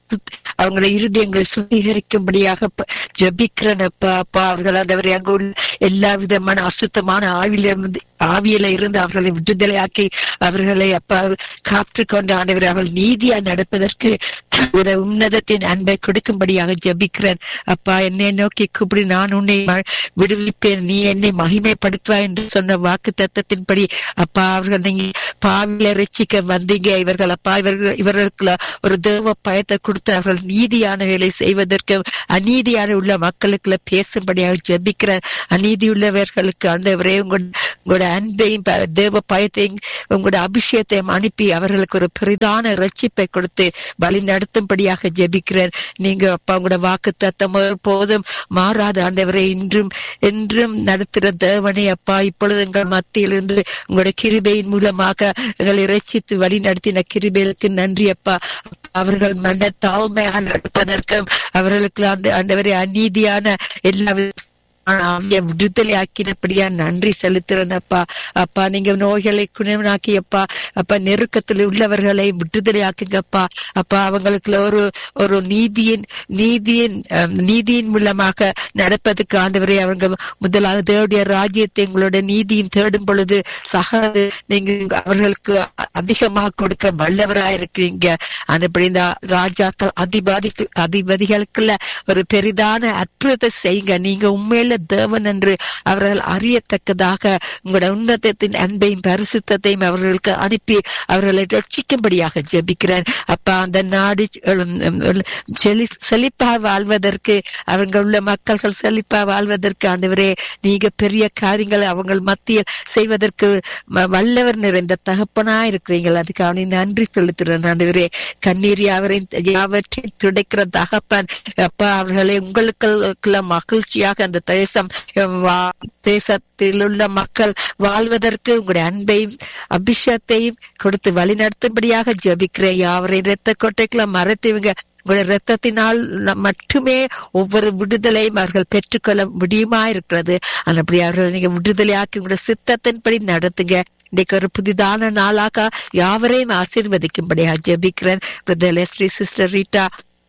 சுத்- அவங்களுடைய இருதயங்களை சுத்திகரிக்கும்படியாக ப- ஜெபிக்கிறேன் அப்பா அப்பா அவர்கள் ஆண்டவரே அங்கு உள்ள எல்லா விதமான அசுத்தமான ஆவியில இருந்து ஆவியில இருந்து அவர்களை விடுதலையாக்கி அவர்களை அப்பா காத்து கொண்டு ஆண்டவரை அவர்கள் நீதியா நடப்பதற்கு ஒரு உன்னதத்தின் அன்பை கொடுக்கும்படியாக ஜெபிக்கிறேன் அப்பா என்னை நோக்கி கூப்பிடு நான் உன்னை ம- விடுவிப்பேன் நீ என்னை மகிமைப்படுத்துவாய் என்று சொன்ன வாக்கு தத்தத்தின்படி அப்பா அவர்கள் நீங்க பாவில ரட்சிக்க வந்தீங்க இவர்கள் அப்பா இவர்கள் இவர்களுக்கு ஒரு தேவ பயத்தை கொடுத்து அவர்கள் நீதியான வேலை செய்வதற்கு அநீதியான உள்ள மக்களுக்குள்ள பேசும்படியாக ஜெபிக்கிறேன் அநீதி உள்ளவர்களுக்கு ஆண்டவரே உங்களோட உங்களோட அன்பையும் ப- தேவ பயத்தையும் உங்களோட அபிஷேகத்தையும் அனுப்பி அவர்களுக்கு ஒரு பெரிதான ரட்சிப்பை கொடுத்து வழி நடத்தும்படியாக ஜெபிக்கிறேன் நீங்க அப்பா உங்களோட வாக்கு தத்தம் போதும் மாறாத ஆண்டவரை இன்றும் என்றும் நடத்துகிற தேவனை அப்பா இப்பொழுது எங்கள் மத்தியில் இருந்து உங்களோட கிருபையின் மூலமாக எங்களை ரட்சித்து வழி நடத்தின கிருபைகளுக்கு நன்றி அப்பா அவர்கள் மன தாழ்மையாக நடப்பதற்கும் அவர்களுக்கு அந்த ஆண்டவரை அநீதியான எல்லா வித- ஆவிய விடுதலை ஆக்கினபடியா நன்றி செலுத்துறேன் அப்பா அப்பா நீங்க நோய்களை குணமாக்கி அப்பா அப்பா நெருக்கத்தில் உள்ளவர்களை விடுதலை ஆக்குங்கப்பா அப்பா அவங்களுக்கு ஒரு ஒரு நீதியின் நீதியின் அஹ், நீதியின் மூலமாக நடப்பதற்கு ஆண்டவரை அவங்க முதலாவது தேவடைய ராஜ்யத்தை எங்களோட நீதியின் தேடும் பொழுது சக நீங்க அவர்களுக்கு அ- அதிகமாக கொடுக்க வல்லவராக இருக்கிறீங்க அதுபடி இந்த ராஜாக்கள் அதிபாதி அதிபதிகளுக்குள்ள ஒரு பெரிதான அற்புதத்தை செய்யுங்க நீங்க உண்மையில தேவன் என்று அவர்கள் அறியத்தக்கதாக உங்களோட உன்னதத்தின் அன்பையும் பரிசுத்தத்தையும் அவர்களுக்கு அனுப்பி அவர்களை ரட்சிக்கும்படியாக ஜெபிக்கிறேன் அப்பா அந்த நாடு உம், உம், செழி- செழிப்பா வாழ்வதற்கு அவங்க உள்ள மக்கள்கள் செழிப்பா வாழ்வதற்கு ஆண்டவரே நீங்க பெரிய காரியங்களை அவங்க மத்தியில் செய்வதற்கு ம- வல்லவர் நிறைந்த தகப்பனா இருக்கிறீர்கள் அதுக்கு அவனை நன்றி செலுத்துறேன் ஆண்டவரே கண்ணீர் யாவரையும் யாவற்றையும் துடைக்கிற தகப்பன் அப்பா அவர்களை உங்களுக்குள்ள மகிழ்ச்சியாக அந்த தேசம் அஹ், வா- தேசத்தில் உள்ள மக்கள் வாழ்வதற்கு உங்களுடைய அன்பையும் அபிஷேகத்தையும் கொடுத்து வழிநடத்தும்படியாக ஜெபிக்கிறேன் யாவரையும் இரத்த கொட்டைக்குள்ள மறைத்துவங்க உங்களுடைய ரத்தத்தினால் நம் மட்டுமே ஒவ்வொரு விடுதலையும் அவர்கள் பெற்றுக்கொள்ள முடியுமா இருக்கிறது அப்படி அவர்கள் நீங்க விடுதலையாக்கி உங்களுடைய சித்தத்தின்படி நடத்துங்க இன்னைக்கு ஒரு புதிதான நாளாக யாவரையும் ஆசீர்வதிக்கும்படியா ஜெபிக்கிறேன் பிரதர் லெஸ்ரி சிஸ்டர் ரீட்டா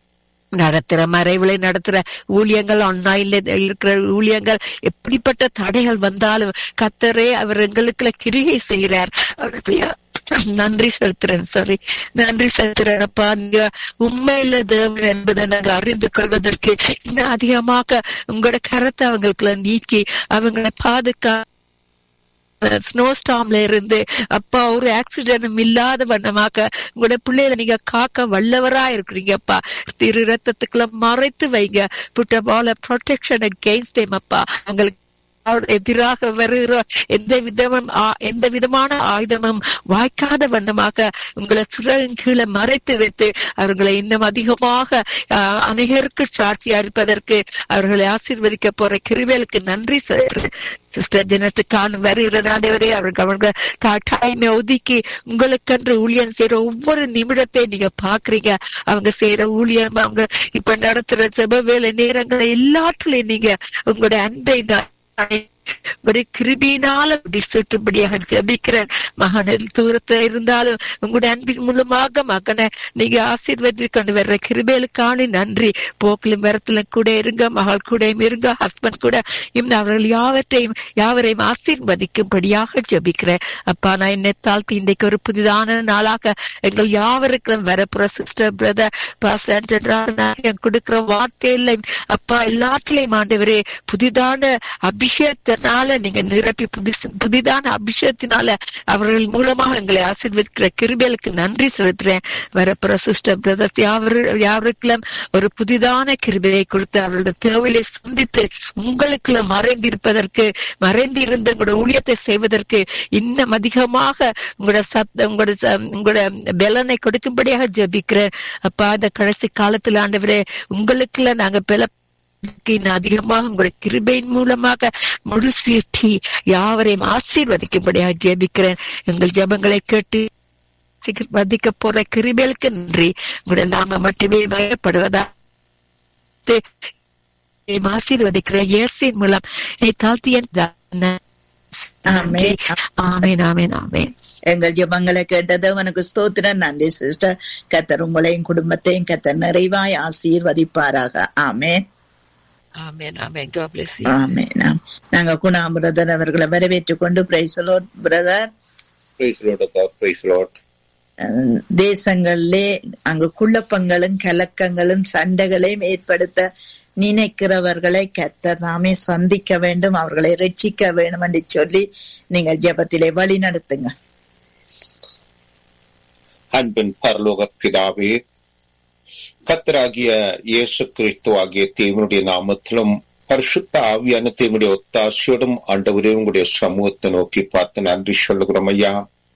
நடத்துற மறைவுலை நடத்துற ஊழியங்கள் ஆன்லைன்ல இருக்கிற ஊழியங்கள் எப்படிப்பட்ட தடைகள் வந்தாலும் கத்தரே அவர் எங்களுக்குள்ள கிரியை செய்கிறார் அவருடைய நன்றி செலுத்துறேன் சாரி நன்றி செலுத்துறேன் அப்பா நீங்க உண்மையில தேவன் என்பதை நாங்க அறிந்து கொள்வதற்கு இன்னும் அதிகமாக உங்களோட கரத்தை அவங்களுக்குள்ள நீக்கி அவங்களை பாதுகா ஸ்னோ ஸ்டாம்ல இருந்து அப்பா ஒரு ஆக்சிடென்டும் இல்லாத வண்ணமாக உங்களோட பிள்ளைகளை நீங்க காக்க வல்லவரா இருக்கிறீங்கப்பா திரு ரத்தத்துக்குள்ள மறைத்து வைங்க புட்ட பால ப்ரொடெக்ஷன் அகெயின்ஸ்ட் அப்பா உங்களுக்கு அவர் எதிராக வருகிற எந்த விதமும் ஆ- எந்த விதமான ஆயுதமும் வாய்க்காத வண்ணமாக உங்களை சிறகின் கீழே மறைத்து வைத்து அவர்களை இன்னும் அதிகமாக ஆஹ், அநேகருக்கு சாட்சியா இருப்பதற்கு அவர்களை ஆசீர்வதிக்க போற கிருவேலுக்கு நன்றி சொல்றேன் சிஸ்டர் தினத்துக்கான வருகிற நாடவரே அவர்கள் அவங்க டைமை ஒதுக்கி உங்களுக்கென்று ஊழியம் செய்யற ஒவ்வொரு நிமிடத்தை நீங்க பாக்குறீங்க அவங்க செய்யற ஊழியம் அவங்க இப்ப நடத்துற செப வேலை நேரங்களை எல்லாத்துலயும் நீங்க உங்களுடைய அன்பை நான் ஒரு கிருபியினால சுற்றும்படியாக ஜபிக்கிறேன் மகனில் தூரத்துல இருந்தாலும் உங்களுடைய அன்பின் மூலமாக மகனை நீங்க ஆசீர்வதி கொண்டு வர்ற கிருபேலுக்கான நன்றி போக்கிலும் வரத்திலும் கூட இருங்க மகள் கூட இருங்க ஹஸ்பண்ட் கூட இன்னும் அவர்கள் யாவற்றையும் யாவரையும் ஆசீர்வதிக்கும்படியாக ஜபிக்கிறேன் அப்பா நான் என்னை தாழ்த்தி இன்றைக்கு ஒரு புதிதான நாளாக எங்கள் யாவருக்கும் வரப்புற சிஸ்டர் பிரதர் கொடுக்கிற வார்த்தையில அப்பா எல்லாத்திலையும் ஆண்டவரே புதிதான அபிஷேகத்தினால நீங்க நிரப்பி புதி புதிதான அபிஷேகத்தினால அவர்கள் மூலமாக எங்களை ஆசீர்வதிக்கிற கிருபேலுக்கு நன்றி செலுத்துறேன் வரப்புற சிஸ்டர் பிரதர்ஸ் யாவரு யாருக்கெல்லாம் ஒரு புதிதான கிருபையை கொடுத்து அவர்களோட தேவையை சந்தித்து உங்களுக்குள்ள மறைந்திருப்பதற்கு மறைந்திருந்த உங்களோட ஊழியத்தை செய்வதற்கு இன்னும் அதிகமாக உங்களோட சத்த உங்களோட ச- உங்களோட பலனை கொடுக்கும்படியாக ஜெபிக்கிறேன் அப்பா இந்த கடைசி காலத்துல ஆண்டவரே உங்களுக்குள்ள நாங்க பல இன்னும் அதிகமாக உங்களுடைய கிருபையின் மூலமாக முழு சீட்டி யாவரையும் ஆசீர்வதிக்கும்படியாக ஜெபிக்கிறேன் எங்கள் ஜெபங்களை கேட்டு ஆசீர்வதிக்க போற கிருபைகளுக்கு நன்றி உங்களுடைய நாம மட்டுமே பயப்படுவதா ஆசீர்வதிக்கிற இயேசின் மூலம் என்னை தாழ்த்தி என் ஆமென். ஆமேன் ஆமேன் ஆமேன் எங்கள் ஜெபங்களை கேட்டது அவனுக்கு ஸ்தோத்திரம் நன்றி சிஸ்டர் கத்தர் உங்களையும் குடும்பத்தையும் கத்தர் நிறைவாய் ஆசீர்வதிப்பாராக ஆமேன் Amen. Amen. God bless you. ஆமேன் ஆம். நாங்க குணா பிரதர் அவர்களை வரவேற்றுக் கொண்டு praise the lord brother Praise the Lord, God. Praise the Lord. அஹ், தேசங்களிலே அங்கு குழப்பங்களும் கலக்கங்களும் சண்டைகளையும் ஏற்படுத்த நினைக்கிறவர்களை கத்தர் நாமே சந்திக்க வேண்டும் அவர்களை ரட்சிக்க வேண்டும் என்று சொல்லி நீங்கள் ஜெபத்திலே வழி நடத்துங்க அன்பின் பரலோக பிதாவே கத்தராகிய இயேசு கிறிஸ்து ஆகிய தேவனுடைய நாமத்திலும் பரிசுத்த ஆவியான தேவனுடைய ஒத்தாசையோடும் ஆண்டவரே உங்களுடைய சமூகத்தை நோக்கி பார்த்து நன்றி சொல்லுகிறோம் ஐயா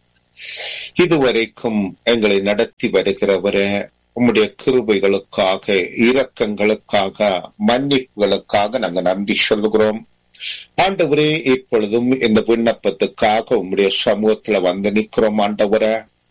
இதுவரைக்கும் எங்களை நடத்தி வருகிறவரே உம்முடைய கிருபைகளுக்காக இரக்கங்களுக்காக மன்னிப்புகளுக்காக நாங்க நன்றி சொல்லுகிறோம் ஆண்டவரே இப்பொழுதும் இந்த விண்ணப்பத்துக்காக உம்முடைய சமூகத்துல வந்து நிக்கிறோம் ஆண்டவரே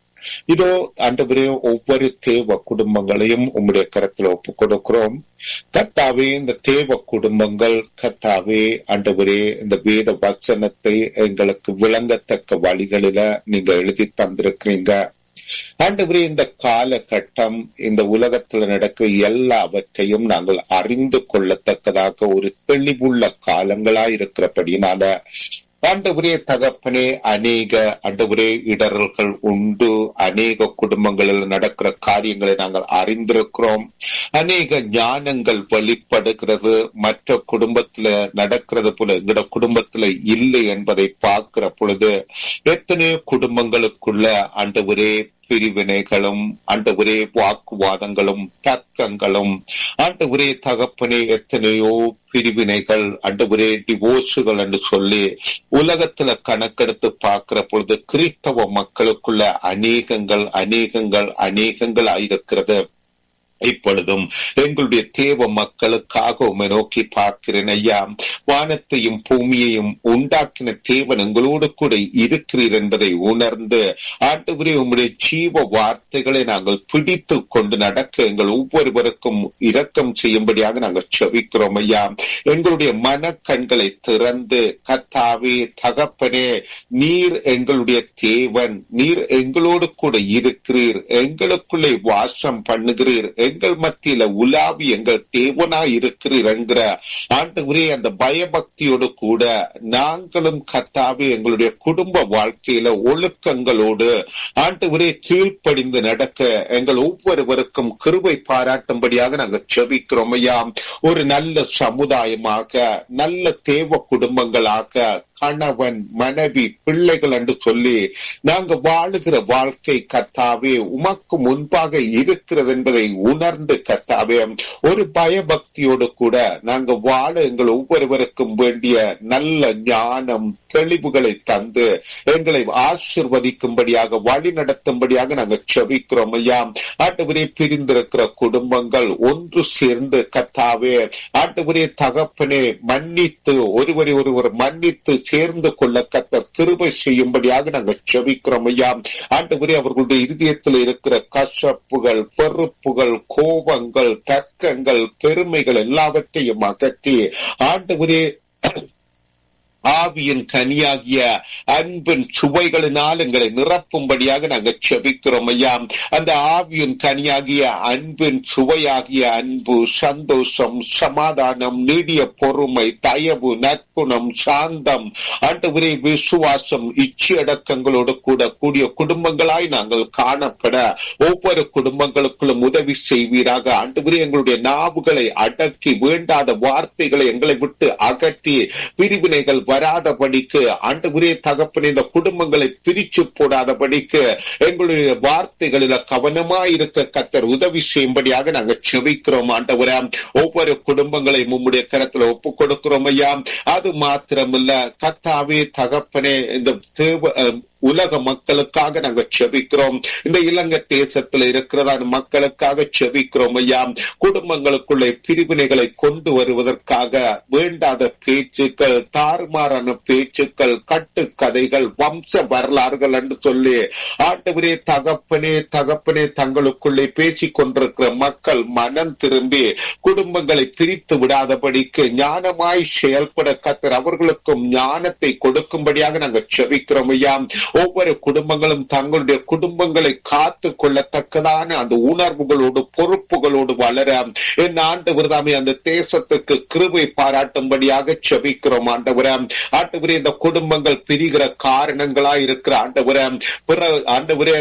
இதோ ஆண்டவரே ஒவ்வொரு தேவ குடும்பங்களையும் உம்முடைய கரத்துல ஒப்பு கொடுக்கிறோம் கர்த்தாவே இந்த தேவ குடும்பங்கள் கர்த்தாவே ஆண்டவரே இந்த வேத வசனத்தை எங்களுக்கு விளங்கத்தக்க வழிகளில நீங்க எழுதி தந்திருக்கிறீங்க ஆண்டவரே இந்த காலகட்டம் இந்த உலகத்துல நடக்கிற எல்லாவற்றையும் நாங்கள் அறிந்து கொள்ளத்தக்கதாக ஒரு தெளிவுள்ள காலங்களா இருக்கிறபடினால ஆண்டவரே தகப்பனே அநேக ஆண்டவரே இடரல்கள் உண்டு அநேக குடும்பங்களில் நடக்கிற காரியங்களை நாங்கள் அறிந்திருக்கிறோம் அநேக ஞானங்கள் வெளிப்படுகிறது மற்ற குடும்பத்துல நடக்கிறது போல எங்கட குடும்பத்துல இல்லை என்பதை பார்க்கிற பொழுது எத்தனையோ குடும்பங்களுக்குள்ள ஆண்டவரே பிரிவினைகளும் ஆண்டவரே வாக்குவாதங்களும் தர்க்கங்களும் ஆண்டவரே தகப்பனே எத்தனையோ பிரிவினைகள் ஆண்டவரே டிவோர்ஸுகள் என்று சொல்லி உலகத்துல கணக்கெடுத்து பார்க்கிற பொழுது கிறிஸ்தவ மக்களுக்குள்ள அநேகங்கள் அநேகங்கள் அநேகங்கள் ஆயிருக்கிறது இப்பொழுதும் எங்களுடைய தேவ மக்களுக்காக உமை நோக்கி பார்க்கிறேன் ஐயா வானத்தையும் பூமியையும் உண்டாக்கின தேவன் எங்களோடு கூட இருக்கிறீர் என்பதை உணர்ந்து ஆண்டவரே உம்முடைய ஜீவ வார்த்தைகளை நாங்கள் பிடித்து கொண்டு நடக்க எங்கள் ஒவ்வொருவருக்கும் இரக்கம் செய்யும்படியாக நாங்கள் செவிக்கிறோம் ஐயா எங்களுடைய மனக்கண்களை திறந்து கத்தாவே தகப்பனே நீர் எங்களுடைய தேவன் நீர் எங்களோடு கூட இருக்கிறீர் எங்களுக்குள்ளே வாசம் பண்ணுகிறீர் எங்கள் மத்தியில உலாவி எங்கள் தேவனாய் இருக்கிறீர் என்கிற ஆண்டவரே அந்த பயபக்தியோடு கூட நாங்களும் கத்தாவே எங்களுடைய குடும்ப வாழ்க்கையில ஒழுக்கங்களோடு ஆண்டவரே கீழ்ப்படிந்து நடக்க எங்கள் ஒவ்வொருவருக்கும் கிருபை பாராட்டும்படியாக நாங்கள் செபிக்கிறோம் ஐயா ஒரு நல்ல சமுதாயமாக நல்ல தேவ குடும்பங்களாக கணவன் மனைவி பிள்ளைகள் என்று சொல்லி நாங்க வாழுகிற வாழ்க்கை கர்த்தாவே உமக்கு முன்பாக இருக்கிறது என்பதை உணர்ந்து கர்த்தாவே ஒரு பயபக்தியோடு கூட நாங்க வாழ எங்கள் ஒவ்வொருவருக்கும் வேண்டிய நல்ல ஞானம் தெளிவுகளை தந்து எங்களை ஆசிர்வதிக்கும்படியாக வழி நடத்தும்படியாக நாங்க செபிக்கிறோம் ஐயா ஆண்டவரே பிரிந்திருக்கிற குடும்பங்கள் ஒன்று சேர்ந்து கத்தாவே ஆண்டவரே தகப்பனே மன்னித்து ஒருவரை ஒருவர் மன்னித்து சேர்ந்து கொள்ள கத்த கிருபை செய்யும்படியாக நாங்கள் செபிக்கிறோம் ஐயா ஆண்டவரே அவர்களுடைய இருதயத்தில் இருக்கிற கசப்புகள் வெறுப்புகள் கோபங்கள் தர்க்கங்கள் பெருமைகள் எல்லாவற்றையும் அகற்றி ஆண்டவரே ஆவியின் கனியாகிய அன்பின் சுவைகளினால் எங்களை நிரப்பும்படியாக நாங்கள் செபிக்கிறோம் ஐயா அந்த ஆவியின் கனியாகிய அன்பின் சுவையாகிய அன்பு சந்தோஷம் சமாதானம் நீடிய பொறுமை தயவு நற்குணம் சாந்தம் ஆண்டவரே விசுவாசம் இச்சையடக்கங்களோடு கூட கூடிய குடும்பங்களாய் நாங்கள் காணப்பட ஒவ்வொரு குடும்பங்களுக்குள்ளும் உதவி செய்வீராக ஆண்டவரே எங்களுடைய நாவுகளை அடக்கி வேண்டாத வார்த்தைகளை எங்களை விட்டு அகற்றி பிரிவினைகள் வராதபடிக்கு ஆண்டவரே தகப்பனே இந்த குடும்பங்களை பிரிச்சு போடாதபடிக்கு எங்களுடைய வார்த்தைகளில கவனமாயிருக்க கத்தர் உதவி செய்யும்படியாக நாங்க செவிக்கிறோம் ஆண்டவரே ஒவ்வொரு குடும்பங்களையும் உம்முடைய கரத்துல ஒப்பு கொடுக்கிறோம் ஐயா அது மாத்திரமில்ல கத்தாவே தகப்பனே இந்த தேவ அஹ், உலக மக்களுக்காக நாங்க செபிக்கிறோம் இந்த இலங்கை தேசத்துல இருக்கிறதான மக்களுக்காக செபிக்கிறோம் ஐயா குடும்பங்களுக்குள்ளே பிரிவினைகளை கொண்டு வருவதற்காக வேண்டாத பேச்சுக்கள் தாறுமாறான பேச்சுக்கள் கட்டுக்கதைகள் வம்ச வரலாறுகள் என்று சொல்லி ஆண்டவரே தகப்பனே தகப்பனே தங்களுக்குள்ளே பேசிக் கொண்டிருக்கிற மக்கள் மனம் திரும்பி குடும்பங்களை பிரித்து விடாதபடிக்கு ஞானமாய் செயல்பட கத்தர் அவர்களுக்கும் ஞானத்தை கொடுக்கும்படியாக நாங்கள் செபிக்கிறோம் ஐயா ஒவ்வொரு குடும்பங்களும் தங்களுடைய குடும்பங்களை காத்து கொள்ளத்தக்கதான அந்த உணர்வுகளோடு பொறுப்புகளோடு வளர என் ஆண்டு விருதாமே அந்த தேசத்துக்கு கிருபை பாராட்டும்படியாக செபிக்கிறோம் ஆண்டவரே ஆண்டவரே இந்த குடும்பங்கள் பிரிகிற காரணங்களா இருக்கிற ஆண்டவரே பிற ஆண்டவரே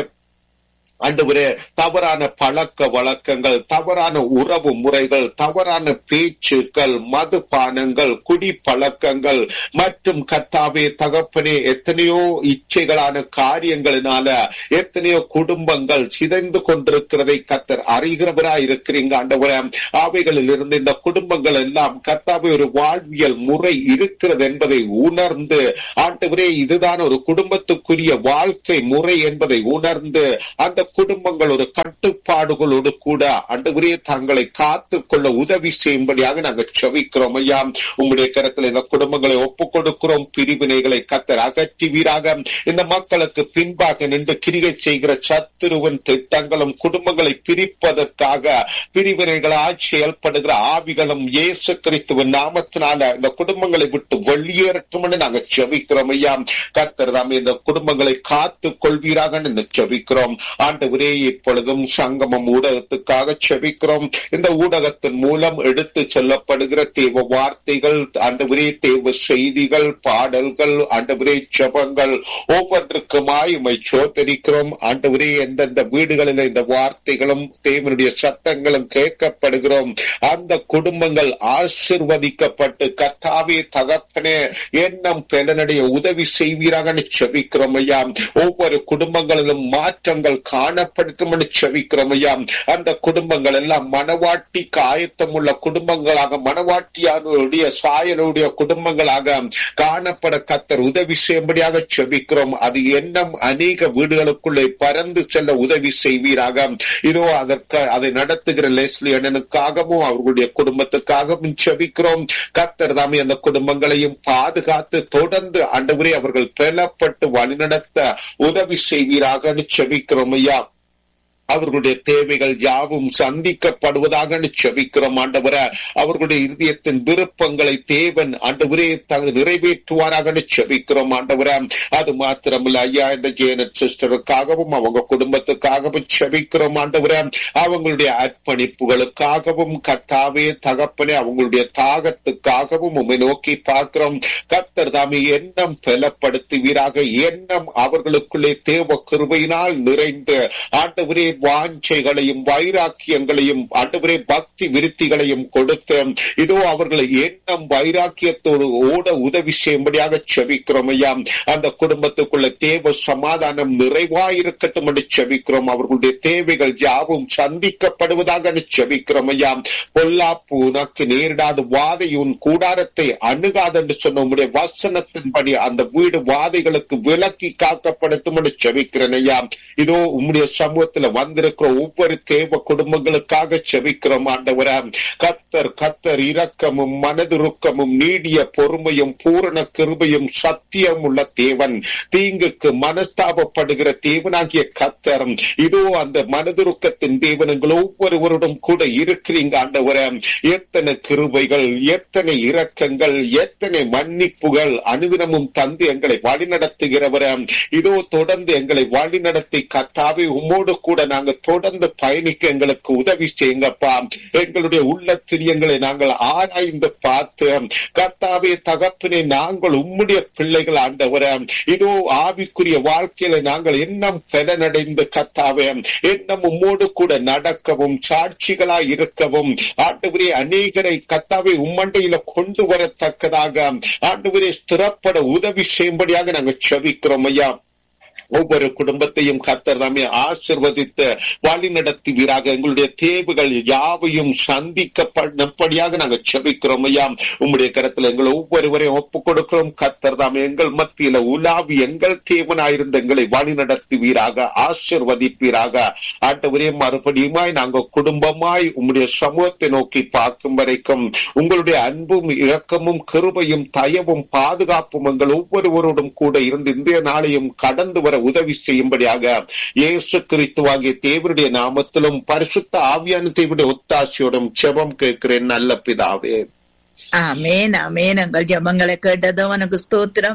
ஆண்டவரே தவறான பழக்க வழக்கங்கள் தவறான உறவு முறைகள் தவறான பேச்சுக்கள் மதுபானங்கள் குடி பழக்கங்கள் மற்றும் கத்தாவே தகப்பனே எத்தனையோ இச்சைகளான காரியங்களினால எத்தனையோ குடும்பங்கள் சிதைந்து கொண்டிருக்கிறதை கத்தர் அறிகிறவராய் இருக்கிறீங்க ஆண்டவரே அவைகளில் இருந்து இந்த குடும்பங்கள் எல்லாம் கத்தாவே ஒரு வாழ்வியல் முறை இருக்கிறது என்பதை உணர்ந்து ஆண்டவரே இதுதான் ஒரு குடும்பத்துக்குரிய வாழ்க்கை முறை என்பதை உணர்ந்து அந்த குடும்பங்கள் ஒரு கட்டுப்பாடுகளோடு கூட அன்றுவரே தங்களை காத்து கொள்ள உதவி செய்யும்படியாக நாங்கள் செவிக்கிறோம் ஐயா உங்களுடைய கருத்தில் இந்த குடும்பங்களை ஒப்புக் கொடுக்கிறோம் பிரிவினைகளை கத்தர் அகற்றுவீராக இந்த மக்களுக்கு பின்பாக நின்று கிரிகை செய்கிற சத்துருவன் திட்டங்களும் குடும்பங்களை பிரிப்பதற்காக பிரிவினைகளால் செயல்படுகிற ஆவிகளும் இயேசு கிறிஸ்துவின் நாமத்தினால இந்த குடும்பங்களை விட்டு வெளியேறட்டும் என்று நாங்கள் செவிக்கிறோம் ஐயா கத்தர் தாம் இந்த குடும்பங்களை காத்து கொள்வீராக என்று செவிக்கிறோம் ஆண்டவரே இப்பொழுதும் சங்கமம் ஊடகத்துக்காக செபிக்கிறோம் இந்த ஊடகத்தின் மூலம் எடுத்து சொல்லப்படுகிற தேவ வார்த்தைகள் ஆண்டவரே தேவ செய்திகள் பாடல்கள் ஆண்டவரே ஜபங்கள் ஒவ்வொன்றுக்குமாய் உமை சோதரிக்கிறோம் ஆண்டவரே எந்தெந்த வீடுகளில் இந்த வார்த்தைகளும் தேவனுடைய சட்டங்களும் கேட்கப்படுகிறோம் அந்த குடும்பங்கள் ஆசிர்வதிக்கப்பட்டு கர்த்தாவே தகப்பனே எண்ணம் பெலனடைய உதவி செய்வீராக செபிக்கிறோம் ஐயா ஒவ்வொரு குடும்பங்களிலும் மாற்றங்கள் காணப்படுத்தும் செபிக்கிறோம் ஐயா அந்த குடும்பங்கள் எல்லாம் மனவாட்டிக்கு ஆயத்தம் உள்ள குடும்பங்களாக மனவாட்டியானுடைய சாயலுடைய குடும்பங்களாக காணப்பட கத்தர் உதவி செய்யும்படியாக செபிக்கிறோம் அது எண்ணம் அநேக வீடுகளுக்குள்ளே பறந்து செல்ல உதவி செய்வீராக இதோ அதற்கு அதை நடத்துகிற லெஸ்லி அண்ணனுக்காகவும் அவர்களுடைய குடும்பத்துக்காகவும் செபிக்கிறோம் கத்தர் தாமே அந்த குடும்பங்களையும் பாதுகாத்து தொடர்ந்து ஆண்டவரே அவர்கள் பெலப்பட்டு வழிநடத்த உதவி செய்வீராக செபிக்கிறோம் ஐயா அவர்களுடைய தேவைகள் யாவும் சந்திக்கப்படுவதாக செபிக்கிறோம் ஆண்டவர அவர்களுடைய இருதயத்தின் விருப்பங்களை தேவன் ஆண்டவரே நிறைவேற்றுவாராக செபிக்கிறோம் ஆண்டவர அது மாத்திரமல்ல ஐயா இந்த ஜேனட் சிஸ்டருக்காகவும் அவங்க குடும்பத்துக்காகவும் செபிக்கிறோம் ஆண்டவர அவங்களுடைய அர்ப்பணிப்புகளுக்காகவும் கத்தாவே தகப்பனே அவங்களுடைய தாகத்துக்காகவும் உண்மை நோக்கி பார்க்கிறோம் கத்தர் தாமே எண்ணம் பலப்படுத்துவீராக எண்ணம் அவர்களுக்குள்ளே தேவ கிருபையினால் நிறைந்து ஆண்டவரே வாஞ்சைகளையும் வைராக்கியங்களையும் ஆண்டவரே பக்தி விருத்திகளையும் கொடுத்து இதோ அவர்களை எண்ணம் வைராக்கியத்தோடு ஓட உதவி செய்யும்படியாக செபிக்கிறோம் ஐயா அந்த குடும்பத்துக்குள்ள தேவ சமாதானம் நிறைவாயிருக்கட்டும் என்று செபிக்கிறோம் அவர்களுடைய தேவைகள் யாவும் சந்திக்கப்படுவதாக செபிக்கிறோம் ஐயா பொல்லாப்பு உனக்கு நேரிடாத வாதை உன் கூடாரத்தை அணுகாது என்று சொன்ன உங்களுடைய வசனத்தின்படி அந்த வீடு வாதைகளுக்கு விலக்கி காக்கப்படுத்தும் என்று செபிக்கிறேன் ஐயா இதோ உம்முடைய சமூகத்துல வந்திருக்கிற ஒவ்வொரு தேவ குடும்பங்களுக்காக செபிக்கிறோம் ஆண்டவர கத்தர் கத்தர் இரக்கமும் மனதுருக்கமும் நீடிய பொறுமையும் பூரண கிருபையும் சத்தியம் உள்ள தேவன் தீங்குக்கு மனஸ்தாபப்படுகிற தேவனாகிய கத்தர் இதோ அந்த மனதுருக்கத்தின் தேவனங்கள் ஒவ்வொருவருடன் கூட இருக்கிறீங்க ஆண்டவர எத்தனை கிருபைகள் எத்தனை இரக்கங்கள் எத்தனை மன்னிப்புகள் அனுதினமும் தந்து எங்களை வழிநடத்துகிறவர இதோ தொடர்ந்து எங்களை வழிநடத்தி கத்தாவே உம்மோடு கூட நாங்க தொடர்ந்து பயணிக்க எங்களுக்கு உதவி செய்யுங்கப்பா எங்களுடைய உள்ள திரியங்களை நாங்கள் ஆராய்ந்து பார்த்து கர்த்தாவே தகப்பினை நாங்கள் உம்முடைய பிள்ளைகள் ஆண்டவர இதோ ஆவிக்குரிய வாழ்க்கையில நாங்கள் எண்ணம் பெலனடைந்து கர்த்தாவே எண்ணம் உம்மோடு கூட நடக்கவும் சாட்சிகளாய் இருக்கவும் ஆண்டவரே அநேகரை கத்தாவே உம்மண்டையில கொண்டு வரத்தக்கதாக ஆண்டவரே ஸ்திரப்பட உதவி செய்யும்படியாக நாங்கள் செவிக்கிறோம் ஐயா ஒவ்வொரு குடும்பத்தையும் கத்தர் தாமே ஆசிர்வதித்து வழி நடத்துவீராக எங்களுடைய தேவைகள் யாவையும் சந்திக்கப்படியாக நாங்கள் செபிக்கிறோம் ஐயா உம்முடைய கரத்துல எங்கள் ஒவ்வொருவரையும் ஒப்புக் கொடுக்கிறோம் கத்தர் தாமே எங்கள் மத்தியில உலாவி எங்கள் தேவனாயிருந்த எங்களை வழி நடத்துவீராக ஆசிர்வதிப்பீராக ஆண்டவரே மறுபடியுமாய் நாங்கள் குடும்பமாய் உம்முடைய சமூகத்தை நோக்கி பார்க்கும் வரைக்கும் உங்களுடைய அன்பும் இரக்கமும் கிருபையும் தயவும் பாதுகாப்பும் எங்கள் ஒவ்வொருவரோடும் கூட இருந்து இந்த நாளையும் கடந்து வர உதவி செய்யும்படியாக இயேசு கிறிஸ்துவாகிய தேவருடைய நாமத்திலும் பரிசுத்த ஆவியான தேவனுடைய ஒத்தாசையோடும் செபம் கேட்கிறேன் நல்ல பிதாவே ஆமேன் ஆமேன் எங்கள் ஜபங்களை கேட்டதும் உனக்கு ஸ்தோத்திரம்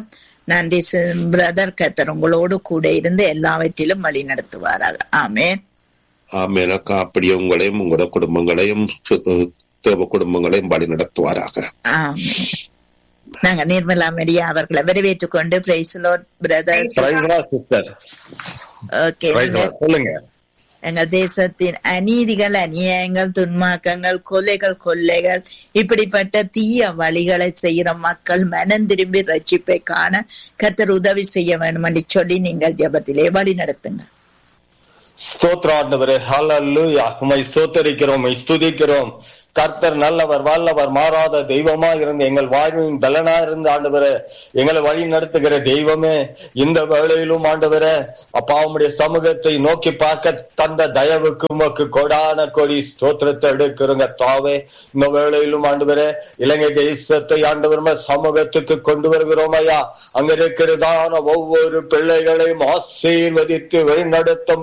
நன்றி பிரதர் கத்தர் உங்களோடு கூட இருந்து எல்லாவற்றிலும் வழி நடத்துவாராக ஆமேன் ஆமேன் அக்கா அப்படியே உங்களையும் உங்களோட குடும்பங்களையும் சு- தேவ குடும்பங்களையும் வழி நடத்துவாராக ஆமென். நாங்க நிர்மலா மெரியா அவர்களை வரவேற்றுக் கொண்டு பிரைஸ் பிரதர் சிஸ்டர் ஓகே சொல்லுங்க எங்கள் தேசத்தின் அநீதிகள் அநியாயங்கள் துன்மாக்கங்கள் கொலைகள் கொள்ளைகள் இப்படிப்பட்ட தீய வழிகளை செய்கிற மக்கள் மனம் திரும்பி ரட்சிப்பை காண கத்தர் உதவி செய்ய வேண்டும் என்று சொல்லி நீங்கள் ஜெபத்திலே வழி நடத்துங்க ஸ்தோத்திர ஆண்டவரே ஹalleluya உம்மை ஸ்தோத்தரிக்கிறோம் உம்மை ஸ்துதிக்கிறோம் கர்த்தர் நல்லவர் வல்லவர் மாறாத தெய்வமா இருந்து எங்கள் வாழ்வின் பலனா இருந்து ஆண்டவரே எங்களை வழி நடத்துகிற தெய்வமே இந்த வேளையிலும் ஆண்டவரே அப்பா உம்முடைய சமூகத்தை நோக்கி பார்க்க தந்த தயவுக்கு உமக்கு கொடான கொடி ஸ்தோத்திரத்தை எடுக்கிறோங்க தாவே இந்த வேளையிலும் ஆண்டவரே இலங்கை தேசத்தை ஆண்டவர் சமூகத்துக்கு கொண்டு வருகிறோம் ஐயா அங்க இருக்கிறதான ஒவ்வொரு பிள்ளைகளையும் ஆசீர்வதித்து வழிநடத்தும்